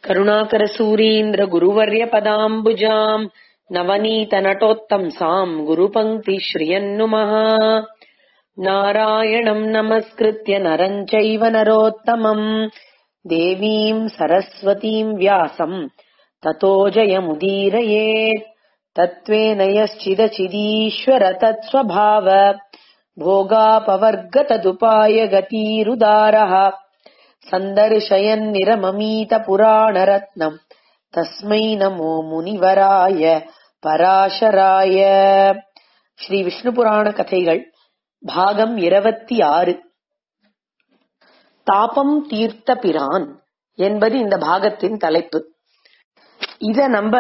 करुणाकरसूरीन्द्र गुरुवर्य पदाम्बुजाम् नवनीत नटोत्तंसाम् गुरुपङ्क्ति श्रियन्नुमः नारायणम् नमस्कृत्य नरम् चैव नरोत्तमम् देवीम् सरस्वतीम् व्यासम् ततो जयमुदीरयेत् तत्त्वेन यश्चिदचिदीश्वर तत्स्वभाव भोगापवर्गतदुपाय गतीरुदारः सन्दर्शयन्निरममीत पुराणरत्नम् तस्मै नमो முனிவராய பராசராய ஸ்ரீ விஷ்ணு புராண கதைகள் பாகம் இருபத்தி ஆறு தாபம் தீர்த்த பிரான் என்பது இந்த பாகத்தின் தலைப்பு இத நம்ம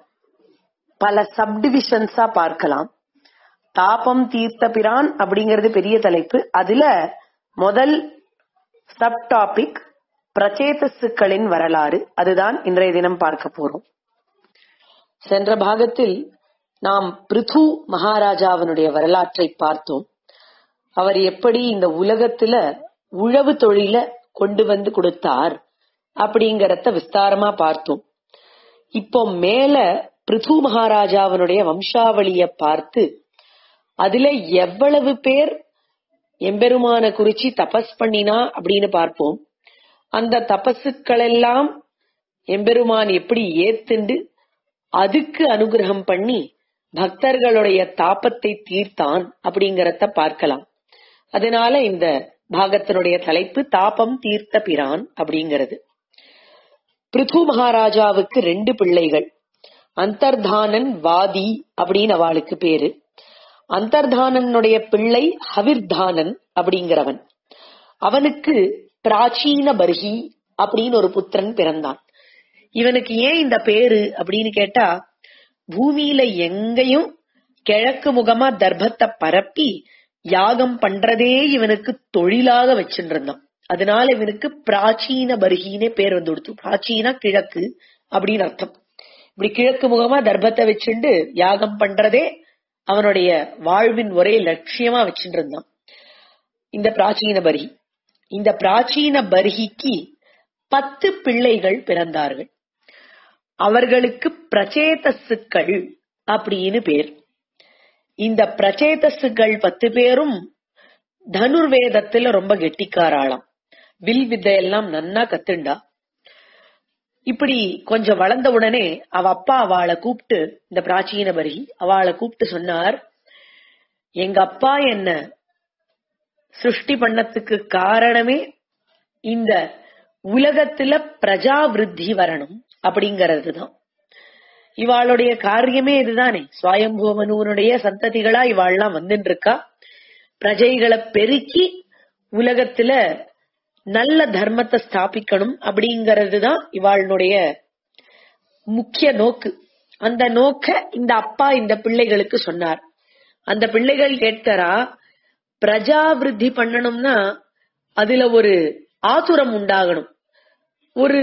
பல சப்டிவிஷன்ஸா பார்க்கலாம் தாபம் தீர்த்த பிரான் அப்படிங்கிறது பெரிய தலைப்பு அதுல முதல் சப் டாபிக் பிரச்சேதசுக்களின் வரலாறு அதுதான் இன்றைய தினம் பார்க்க போறோம் சென்ற பாகத்தில் நாம் பிருது மகாராஜாவினுடைய வரலாற்றை பார்த்தோம் அவர் எப்படி இந்த உலகத்துல உழவு தொழில கொண்டு வந்து கொடுத்தார் அப்படிங்கறத விஸ்தாரமா பார்த்தோம் இப்போ மேல பிருது மகாராஜாவினுடைய வம்சாவளிய பார்த்து அதுல எவ்வளவு பேர் எம்பெருமான குறிச்சி தபஸ் பண்ணினா அப்படின்னு பார்ப்போம் அந்த தபசுக்கள் எல்லாம் எம்பெருமான் எப்படி ஏத்துண்டு அதுக்கு அனுகிரகம் பண்ணி பக்தர்களுடைய தாபத்தை தீர்த்தான் அப்படிங்கறத பார்க்கலாம் அதனால இந்த பாகத்தினுடைய தலைப்பு தாபம் தீர்த்த பிரான் அப்படிங்கிறது பிருது மகாராஜாவுக்கு ரெண்டு பிள்ளைகள் அந்தர்தானன் வாதி அப்படின்னு அவளுக்கு பேரு அந்தர்தானனுடைய பிள்ளை ஹவிர்தானன் அப்படிங்கிறவன் அவனுக்கு பிராச்சீன பர்ஹி அப்படின்னு ஒரு புத்திரன் பிறந்தான் இவனுக்கு ஏன் இந்த பேரு அப்படின்னு கேட்டா பூமியில எங்கேயும் கிழக்கு முகமா தர்ப்பத்தை பரப்பி யாகம் பண்றதே இவனுக்கு தொழிலாக வச்சுட்டு இருந்தான் அதனால இவனுக்கு பிராச்சீன பர்ஹினே பேர் வந்து கொடுத்து பிராச்சீன கிழக்கு அப்படின்னு அர்த்தம் இப்படி கிழக்கு முகமா தர்ப்பத்தை வச்சுண்டு யாகம் பண்றதே அவனுடைய வாழ்வின் ஒரே லட்சியமா வச்சுட்டு இருந்தான் இந்த பிராச்சீன பர்ஹி இந்த பிராச்சீன பர்ஹிக்கு பத்து பிள்ளைகள் பிறந்தார்கள் அவர்களுக்கு பிரச்சேதசுக்கள் அப்படின்னு பேர் இந்த பிரச்சேதசுகள் பத்து பேரும் தனுர்வேதத்துல ரொம்ப கெட்டிக்காராளாம் வில் வித்தையெல்லாம் நன்னா கத்துண்டா இப்படி கொஞ்சம் வளர்ந்த உடனே அவ அப்பா அவளை கூப்பிட்டு இந்த பிராச்சீன பரி அவளை கூப்பிட்டு சொன்னார் எங்க அப்பா என்ன சிருஷ்டி பண்ணத்துக்கு காரணமே இந்த உலகத்துல பிரஜா விருத்தி வரணும் அப்படிங்கறது தான் இவாளுடைய காரியமே இதுதானே சுவாயம்புவனூருடைய சந்ததிகளா இவாள்லாம் வந்துட்டு இருக்கா பிரஜைகளை பெருக்கி உலகத்துல நல்ல தர்மத்தை ஸ்தாபிக்கணும் அப்படிங்கறது தான் இவாளுடைய முக்கிய நோக்கு அந்த நோக்க இந்த அப்பா இந்த பிள்ளைகளுக்கு சொன்னார் அந்த பிள்ளைகள் கேட்கறா பிரஜா விருத்தி பண்ணணும்னா அதுல ஒரு ஆதுரம் உண்டாகணும் ஒரு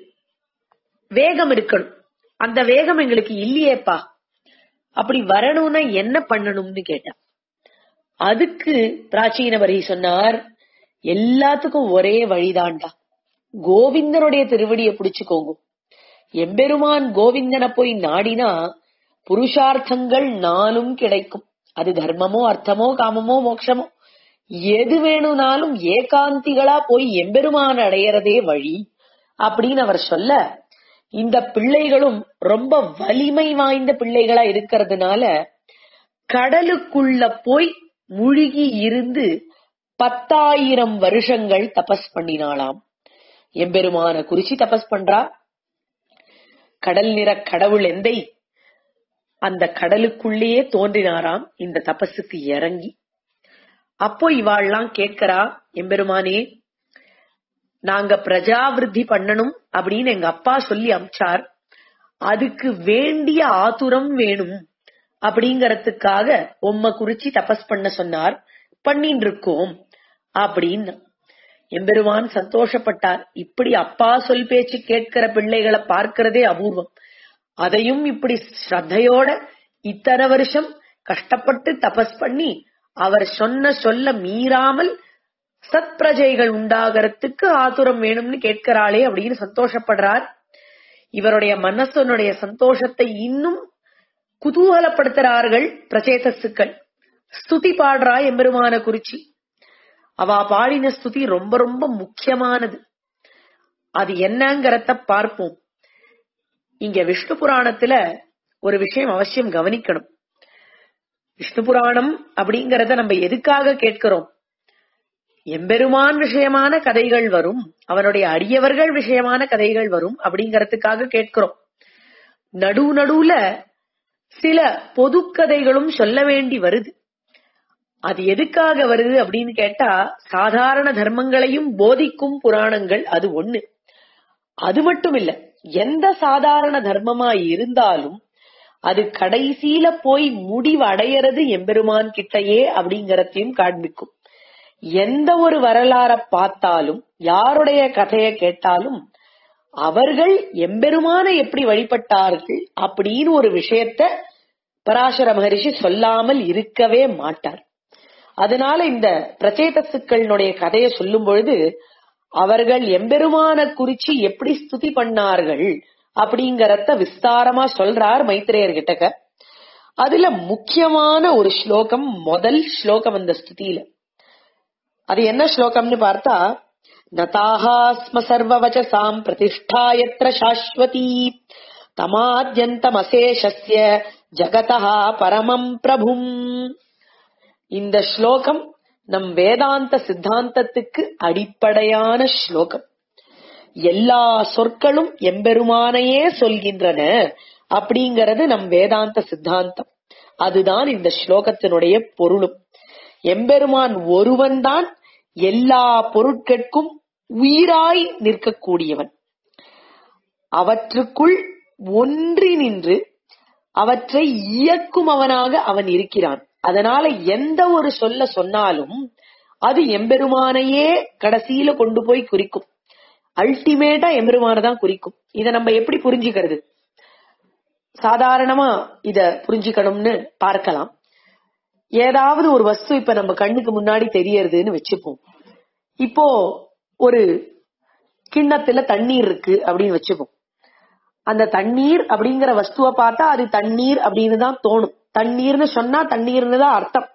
வேகம் இருக்கணும் அந்த வேகம் எங்களுக்கு இல்லையேப்பா அப்படி வரணும்னா என்ன பண்ணணும்னு கேட்டா அதுக்கு பிராச்சீன வரி சொன்னார் எல்லாத்துக்கும் ஒரே வழிதான்டா கோவிந்தனுடைய திருவடியை பிடிச்சுக்கோங்க எம்பெருமான் கோவிந்தனை போய் நாடினா புருஷார்த்தங்கள் நாளும் கிடைக்கும் அது தர்மமோ அர்த்தமோ காமமோ மோட்சமோ எது வேணும்னாலும் ஏகாந்திகளா போய் எம்பெருமான் அடையறதே வழி அப்படின்னு அவர் சொல்ல இந்த பிள்ளைகளும் ரொம்ப வலிமை வாய்ந்த பிள்ளைகளா இருக்கிறதுனால கடலுக்குள்ள போய் முழுகி இருந்து பத்தாயிரம் வருஷங்கள் தபஸ் பண்ணினாளாம் எம்பெருமான குறிச்சி தபஸ் பண்றா கடல் நிற கடவுள் எந்தை அந்த கடலுக்குள்ளேயே தோன்றினாராம் இந்த தபஸுக்கு இறங்கி அப்போ இவாள்லாம் கேட்கிறா எம்பெருமானே நாங்க பிரஜாவிருத்தி பண்ணணும் அப்படின்னு எங்க அப்பா சொல்லி அமிச்சார் அதுக்கு வேண்டிய ஆத்துரம் வேணும் அப்படிங்கறதுக்காக உம்ம குறிச்சி தபஸ் பண்ண சொன்னார் பண்ணிட்டு இருக்கோம் அப்படின்னு எம்பெருமான் சந்தோஷப்பட்டார் இப்படி அப்பா சொல் பேச்சு கேட்கிற பிள்ளைகளை பார்க்கிறதே அபூர்வம் அதையும் இப்படி ஸ்ரத்தையோட இத்தனை வருஷம் கஷ்டப்பட்டு தபஸ் பண்ணி அவர் சொன்ன சொல்ல மீறாமல் சத் பிரஜைகள் உண்டாகறதுக்கு ஆத்துரம் வேணும்னு கேட்கிறாளே அப்படின்னு சந்தோஷப்படுறார் இவருடைய மனசனுடைய சந்தோஷத்தை இன்னும் குதூகலப்படுத்துறார்கள் பிரச்சேதசுக்கள் ஸ்துதி பாடுறா எம்பெருமான குறிச்சி அவ பாடின ஸ்துதி ரொம்ப ரொம்ப முக்கியமானது அது என்னங்கறத பார்ப்போம் இங்க விஷ்ணு புராணத்துல ஒரு விஷயம் அவசியம் கவனிக்கணும் விஷ்ணு புராணம் அப்படிங்கறத நம்ம எதுக்காக கேட்கிறோம் எம்பெருமான் விஷயமான கதைகள் வரும் அவனுடைய அடியவர்கள் விஷயமான கதைகள் வரும் அப்படிங்கறதுக்காக கேட்கிறோம் நடு நடுவுல சில பொது கதைகளும் சொல்ல வேண்டி வருது அது எதுக்காக வருது அப்படின்னு கேட்டா சாதாரண தர்மங்களையும் போதிக்கும் புராணங்கள் அது ஒண்ணு அது மட்டும் இல்ல எந்த சாதாரண தர்மமா இருந்தாலும் அது கடைசியில போய் முடிவு அடையறது எம்பெருமான் கிட்டயே அப்படிங்கறதையும் காண்பிக்கும் எந்த ஒரு வரலாற பார்த்தாலும் யாருடைய கதையை கேட்டாலும் அவர்கள் எம்பெருமான எப்படி வழிபட்டார்கள் அப்படின்னு ஒரு விஷயத்த பராசர மகரிஷி சொல்லாமல் இருக்கவே மாட்டார் அதனால இந்த பிரச்சேதசுக்களினுடைய கதையை சொல்லும் பொழுது அவர்கள் எம்பெருமான குறிச்சு எப்படி ஸ்துதி பண்ணார்கள் அப்படிங்கறத விஸ்தாரமா சொல்றார் மைத்திரேயர் கிட்டக்க அதுல முக்கியமான ஒரு ஸ்லோகம் முதல் ஸ்லோகம் அந்த ஸ்துதியில அது என்ன ஸ்லோகம்னு பார்த்தா நதாஹா ஸ்ம சர்வவச்சசாம் பிரதிஷ்டா எத்திர சாஸ்வதி தமாத்யந்தமசேஷஸ்ய ஜகதா பரமம் பிரபும் இந்த ஸ்லோகம் நம் வேதாந்த சித்தாந்தத்துக்கு அடிப்படையான ஸ்லோகம் எல்லா சொற்களும் எம்பெருமானையே சொல்கின்றன அப்படிங்கறது நம் வேதாந்த சித்தாந்தம் அதுதான் இந்த ஸ்லோகத்தினுடைய பொருளும் எம்பெருமான் ஒருவன்தான் எல்லா பொருட்கட்கும் உயிராய் நிற்கக்கூடியவன் அவற்றுக்குள் ஒன்றி நின்று அவற்றை இயக்கும் அவனாக அவன் இருக்கிறான் அதனால எந்த ஒரு சொல்ல சொன்னாலும் அது எம்பெருமானையே கடைசியில கொண்டு போய் குறிக்கும் அல்டிமேட்டா எம்பெருமான தான் குறிக்கும் இத நம்ம எப்படி புரிஞ்சுக்கிறது சாதாரணமா இத புரிஞ்சுக்கணும்னு பார்க்கலாம் ஏதாவது ஒரு வஸ்து இப்ப நம்ம கண்ணுக்கு முன்னாடி தெரியறதுன்னு வச்சுப்போம் இப்போ ஒரு கிண்ணத்துல தண்ணீர் இருக்கு அப்படின்னு வச்சுப்போம் அந்த தண்ணீர் அப்படிங்கிற வஸ்துவை பார்த்தா அது தண்ணீர் அப்படின்னு தான் தோணும் தண்ணீர்னு சொன்னா தண்ணீர்னு தான் அர்த்தம்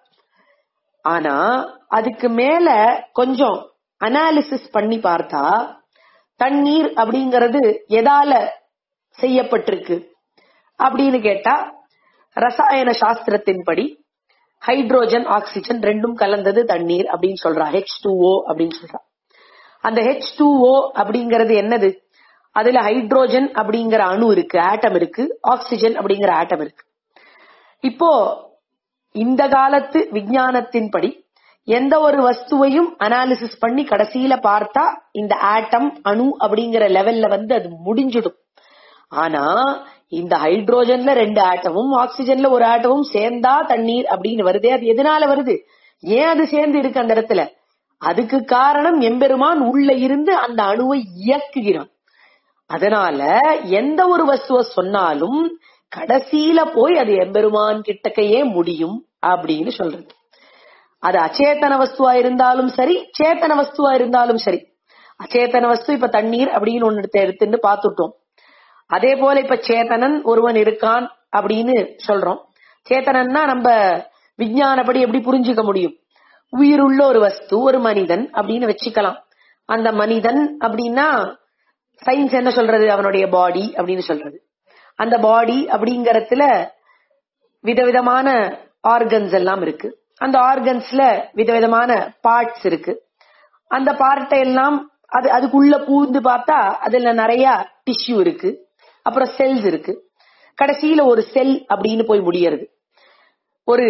ஆனா அதுக்கு மேல கொஞ்சம் அனாலிசிஸ் பண்ணி பார்த்தா தண்ணீர் அப்படிங்கறது எதால செய்யப்பட்டிருக்கு அப்படின்னு கேட்டா ரசாயன சாஸ்திரத்தின்படி ஹைட்ரோஜன் ஆக்சிஜன் ரெண்டும் கலந்தது தண்ணீர் அப்படின்னு சொல்றா ஹெச் டூ ஓ அப்படின்னு சொல்றா அந்த ஹெச் டூ ஓ அப்படிங்கறது என்னது அதுல ஹைட்ரோஜன் அப்படிங்கிற அணு இருக்கு ஆட்டம் இருக்கு ஆக்சிஜன் அப்படிங்கிற ஆட்டம் இருக்கு இப்போ இந்த காலத்து விஞ்ஞானத்தின்படி எந்த ஒரு வஸ்துவையும் அனாலிசிஸ் பண்ணி கடைசியில பார்த்தா இந்த ஆட்டம் அணு அப்படிங்கிற லெவல்ல வந்து அது முடிஞ்சிடும் ஆனா இந்த ஹைட்ரோஜன்ல ரெண்டு ஆட்டமும் ஆக்சிஜன்ல ஒரு ஆட்டமும் சேர்ந்தா தண்ணீர் அப்படின்னு வருதே அது எதனால வருது ஏன் அது சேர்ந்து இருக்கு அந்த இடத்துல அதுக்கு காரணம் எம்பெருமான் உள்ள இருந்து அந்த அணுவை இயக்குகிறான் அதனால எந்த ஒரு வஸ்துவ சொன்னாலும் கடைசியில போய் அது எம்பெருமான் கிட்டக்கையே முடியும் அப்படின்னு சொல்றது அது அச்சேதன வஸ்துவா இருந்தாலும் சரி சேத்தன வஸ்துவா இருந்தாலும் சரி அச்சேதன வஸ்து இப்ப தண்ணீர் அப்படின்னு ஒன்னு எடுத்து எடுத்துன்னு பாத்துட்டோம் அதே போல இப்ப சேத்தனன் ஒருவன் இருக்கான் அப்படின்னு சொல்றோம் சேத்தனன்னா நம்ம விஞ்ஞானப்படி எப்படி புரிஞ்சுக்க முடியும் உயிருள்ள ஒரு வஸ்து ஒரு மனிதன் அப்படின்னு வச்சுக்கலாம் அந்த மனிதன் அப்படின்னா சயின்ஸ் என்ன சொல்றது அவனுடைய பாடி அப்படின்னு சொல்றது அந்த பாடி அப்படிங்கறதுல விதவிதமான ஆர்கன்ஸ் எல்லாம் இருக்கு அந்த ஆர்கன்ஸ்ல விதவிதமான பார்ட்ஸ் இருக்கு அந்த பார்ட்டை எல்லாம் அது அதுக்குள்ள பூந்து பார்த்தா அதுல நிறைய டிஷ்யூ இருக்கு அப்புறம் செல்ஸ் இருக்கு கடைசியில ஒரு செல் அப்படின்னு போய் முடியறது ஒரு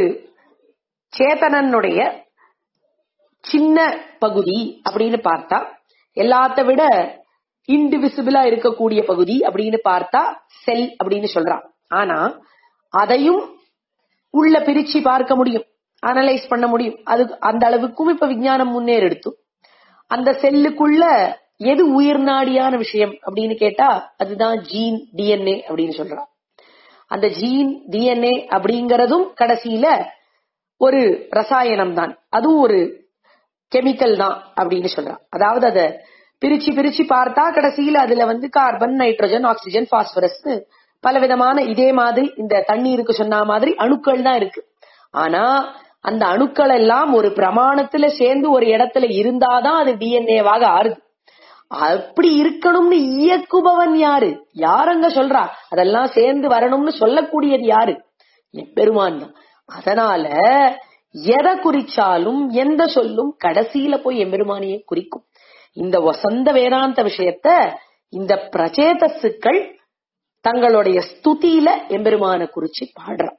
சேத்தனனுடைய சின்ன பகுதி அப்படின்னு பார்த்தா எல்லாத்த விட இன்டிவிசிபிளா இருக்கக்கூடிய பகுதி அப்படின்னு பார்த்தா செல் அப்படின்னு சொல்றான் ஆனா அதையும் உள்ள பிரிச்சு பார்க்க முடியும் அனலைஸ் பண்ண முடியும் அது அந்த அளவுக்கும் இப்ப விஞ்ஞானம் முன்னேறெடுத்து அந்த செல்லுக்குள்ள எது உயிர் நாடியான விஷயம் அப்படின்னு கேட்டா அதுதான் ஜீன் டிஎன்ஏ அப்படின்னு சொல்றான் அந்த ஜீன் டிஎன்ஏ அப்படிங்கறதும் கடைசியில ஒரு ரசாயனம் தான் அதுவும் ஒரு கெமிக்கல் தான் அப்படின்னு சொல்றான் அதாவது அத பிரிச்சு பிரிச்சு பார்த்தா கடைசியில அதுல வந்து கார்பன் நைட்ரஜன் ஆக்சிஜன் பாஸ்பரஸ் பலவிதமான இதே மாதிரி இந்த தண்ணீருக்கு சொன்ன மாதிரி அணுக்கள் தான் இருக்கு ஆனா அந்த அணுக்கள் எல்லாம் ஒரு பிரமாணத்துல சேர்ந்து ஒரு இடத்துல இருந்தாதான் அது டிஎன்ஏவாக ஆறுது அப்படி இருக்கணும்னு இயக்குபவன் யாரு யாரங்க சொல்றா அதெல்லாம் சேர்ந்து வரணும்னு சொல்லக்கூடியது யாரு பெருமான் தான் அதனால எதை குறிச்சாலும் எந்த சொல்லும் கடைசியில போய் எம்பெருமானியை குறிக்கும் இந்த வசந்த வேதாந்த விஷயத்த இந்த பிரச்சேதசுக்கள் தங்களுடைய ஸ்துதியில எம்பெருமான குறிச்சு பாடுறான்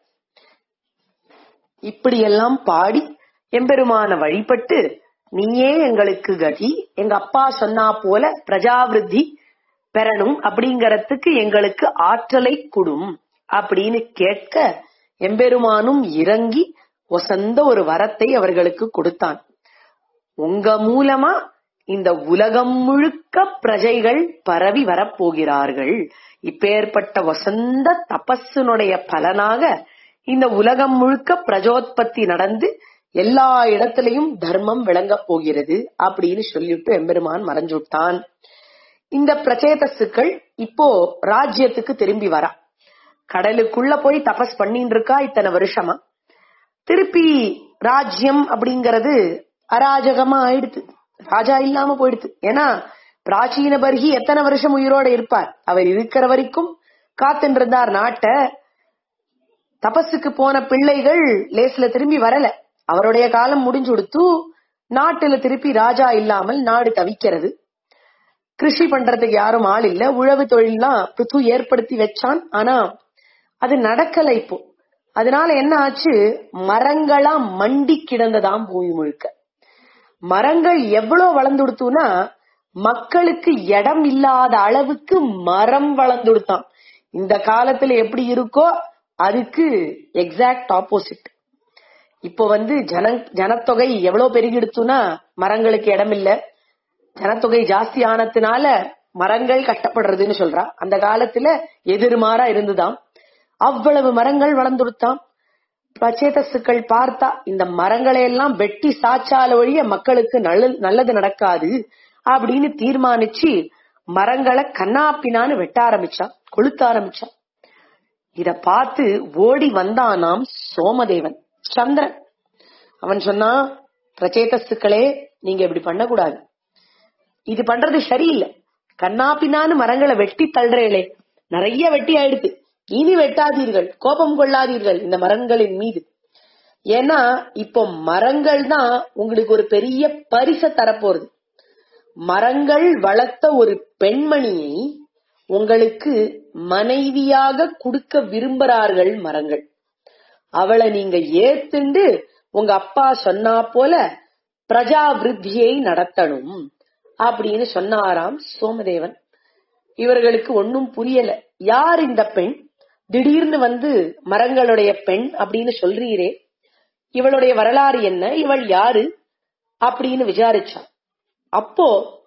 இப்படியெல்லாம் பாடி எம்பெருமான வழிபட்டு நீயே எங்களுக்கு கதி எங்க அப்பா சொன்னா போல பிரஜாவிருத்தி பெறணும் அப்படிங்கறதுக்கு எங்களுக்கு ஆற்றலை கொடும் அப்படின்னு கேட்க எம்பெருமானும் இறங்கி வசந்த ஒரு வரத்தை அவர்களுக்கு கொடுத்தான் உங்க மூலமா இந்த உலகம் முழுக்க பிரஜைகள் பரவி வரப்போகிறார்கள் இப்பேற்பட்ட வசந்த தபஸினுடைய பலனாக இந்த உலகம் முழுக்க பிரஜோத்பத்தி நடந்து எல்லா இடத்திலையும் தர்மம் விளங்கப் போகிறது அப்படின்னு சொல்லிட்டு எம்பெருமான் மறைஞ்சு விட்டான் இந்த பிரச்சேதசுக்கள் இப்போ ராஜ்யத்துக்கு திரும்பி வரா கடலுக்குள்ள போய் தபஸ் பண்ணிட்டு இருக்கா இத்தனை வருஷமா திருப்பி ராஜ்யம் அப்படிங்கறது அராஜகமா ஆயிடுது ராஜா இல்லாம போயிடுது ஏன்னா பிராச்சீன பர்கி எத்தனை வருஷம் உயிரோட இருப்பார் அவர் இருக்கிற வரைக்கும் காத்துட்டு இருந்தார் நாட்டை தபஸுக்கு போன பிள்ளைகள் லேஸ்ல திரும்பி வரல அவருடைய காலம் முடிஞ்சு கொடுத்து நாட்டுல திருப்பி ராஜா இல்லாமல் நாடு தவிக்கிறது கிருஷி பண்றதுக்கு யாரும் ஆள் இல்ல உழவு தொழில்லாம் பிருத்து ஏற்படுத்தி வச்சான் ஆனா அது நடக்கல இப்போ அதனால என்ன ஆச்சு மரங்களா மண்டி கிடந்ததாம் பூமி முழுக்க மரங்கள் எவ்வளவு வளர்ந்துடுத்துனா மக்களுக்கு இடம் இல்லாத அளவுக்கு மரம் வளர்ந்துடுத்தான் இந்த காலத்துல எப்படி இருக்கோ அதுக்கு எக்ஸாக்ட் ஆப்போசிட் இப்போ வந்து ஜன ஜனத்தொகை எவ்வளவு பெருகிடுத்துனா மரங்களுக்கு இடம் இல்ல ஜனத்தொகை ஜாஸ்தி ஆனதுனால மரங்கள் கட்டப்படுறதுன்னு சொல்றா அந்த காலத்துல எதிர்மாறா இருந்துதான் அவ்வளவு மரங்கள் வளர்ந்துடுத்தான் பிரச்சேதசுக்கள் பார்த்தா இந்த மரங்களை எல்லாம் வெட்டி சாச்சால ஒழிய மக்களுக்கு நல்ல நல்லது நடக்காது அப்படின்னு தீர்மானிச்சு மரங்களை கண்ணாப்பினான்னு வெட்ட ஆரம்பிச்சான் கொளுத்த ஆரம்பிச்சான் இத பார்த்து ஓடி வந்தானாம் சோமதேவன் சந்திரன் அவன் சொன்னா பிரச்சேதசுக்களே நீங்க இப்படி பண்ணக்கூடாது இது பண்றது சரியில்லை கண்ணாப்பினான்னு மரங்களை வெட்டி தள்ளுறேளே நிறைய வெட்டி ஆயிடுத்து இனி வெட்டாதீர்கள் கோபம் கொள்ளாதீர்கள் இந்த மரங்களின் மீது ஏன்னா இப்போ மரங்கள் தான் உங்களுக்கு ஒரு பெரிய பரிச தரப்போறது மரங்கள் வளர்த்த ஒரு பெண்மணியை உங்களுக்கு மனைவியாக கொடுக்க விரும்புறார்கள் மரங்கள் அவளை நீங்க ஏத்துண்டு உங்க அப்பா சொன்னா போல பிரஜா விருத்தியை நடத்தணும் அப்படின்னு சொன்னாராம் சோமதேவன் இவர்களுக்கு ஒன்னும் புரியல யார் இந்த பெண் திடீர்னு வந்து மரங்களுடைய பெண் அப்படின்னு சொல்றீரே இவளுடைய வரலாறு என்ன இவள் யாரு அப்படின்னு விசாரிச்சான் அப்போ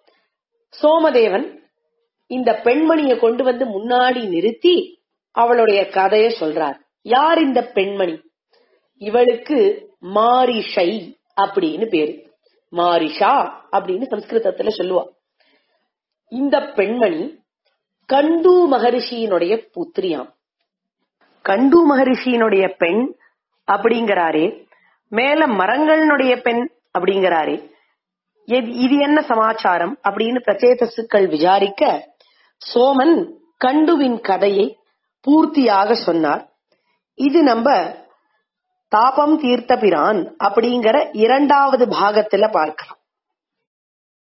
சோமதேவன் இந்த பெண்மணியை கொண்டு வந்து முன்னாடி நிறுத்தி அவளுடைய கதைய சொல்றார் யார் இந்த பெண்மணி இவளுக்கு மாரிஷை அப்படின்னு பேரு மாரிஷா அப்படின்னு சம்ஸ்கிருதத்துல சொல்லுவா இந்த பெண்மணி கண்டு மகரிஷியினுடைய புத்திரியாம் கண்டு மகரிஷியினுடைய பெண் அப்படிங்கிறாரே மேல மரங்களினுடைய பெண் அப்படிங்கிறாரே இது என்ன சமாச்சாரம் அப்படின்னு பிரச்சேதசுக்கள் விசாரிக்க சோமன் கண்டுவின் கதையை பூர்த்தியாக சொன்னார் இது நம்ம தாபம் தீர்த்த பிரான் அப்படிங்கிற இரண்டாவது பாகத்துல பார்க்கலாம்